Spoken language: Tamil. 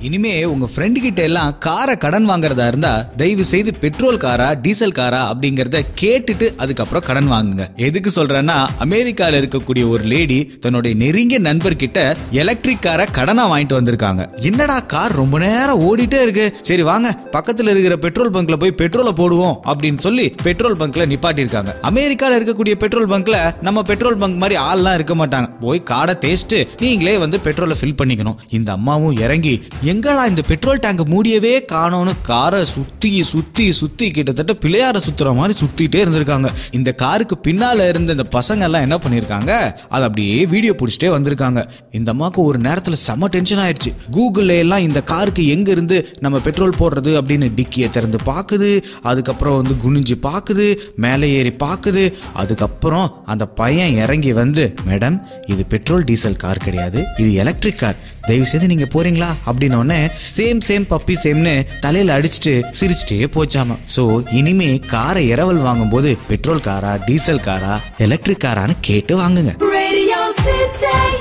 இனிமே உங்க ஃப்ரெண்டு கிட்ட எல்லாம் காரை கடன் வாங்குறதா இருந்தா தயவு செய்து பெட்ரோல் காரா டீசல் காரா அப்படிங்கறத கேட்டுட்டு அதுக்கப்புறம் கடன் வாங்குங்க எதுக்கு சொல்றேன்னா அமெரிக்கால இருக்கக்கூடிய ஒரு லேடி தன்னுடைய நெருங்கிய நண்பர் கிட்ட எலக்ட்ரிக் காரை கடனா வாங்கிட்டு வந்திருக்காங்க என்னடா கார் ரொம்ப நேரம் ஓடிட்டே இருக்கு சரி வாங்க பக்கத்துல இருக்கிற பெட்ரோல் பங்க்ல போய் பெட்ரோலை போடுவோம் அப்படின்னு சொல்லி பெட்ரோல் பங்க்ல நிப்பாட்டியிருக்காங்க அமெரிக்கால இருக்கக்கூடிய பெட்ரோல் பங்க்ல நம்ம பெட்ரோல் பங்க் மாதிரி ஆள்லாம் இருக்க மாட்டாங்க போய் காடை தேய்ச்சிட்டு நீங்களே வந்து பெட்ரோலை ஃபில் பண்ணிக்கணும் இந்த அம்மாவும் இறங்கி எங்கடா இந்த பெட்ரோல் டேங்க் மூடியவே காணோன்னு காரை சுத்தி சுத்தி சுத்தி கிட்டத்தட்ட பிள்ளையார சுத்துற மாதிரி சுத்திட்டே இருந்திருக்காங்க இந்த காருக்கு பின்னால இருந்த இந்த பசங்க எல்லாம் என்ன பண்ணிருக்காங்க அதை அப்படியே வீடியோ பிடிச்சிட்டே வந்திருக்காங்க இந்த அம்மாவுக்கு ஒரு நேரத்துல செம டென்ஷன் ஆயிடுச்சு கூகுள்ல எல்லாம் இந்த காருக்கு எங்க இருந்து நம்ம பெட்ரோல் போடுறது அப்படின்னு டிக்கியை திறந்து பார்க்குது அதுக்கப்புறம் வந்து குனிஞ்சு பார்க்குது மேலே ஏறி பார்க்குது அதுக்கப்புறம் அந்த பையன் இறங்கி வந்து மேடம் இது பெட்ரோல் டீசல் கார் கிடையாது இது எலக்ட்ரிக் கார் தயவு செய்து நீங்க போறீங்களா அப்படின்னு உடனே சேம் சேம் பப்பி சேம்னு தலையில அடிச்சுட்டு சிரிச்சுட்டே போச்சாமா சோ இனிமே காரை இரவல் வாங்கும்போது பெட்ரோல் காரா டீசல் காரா எலக்ட்ரிக் காரான்னு கேட்டு வாங்குங்க Radio City.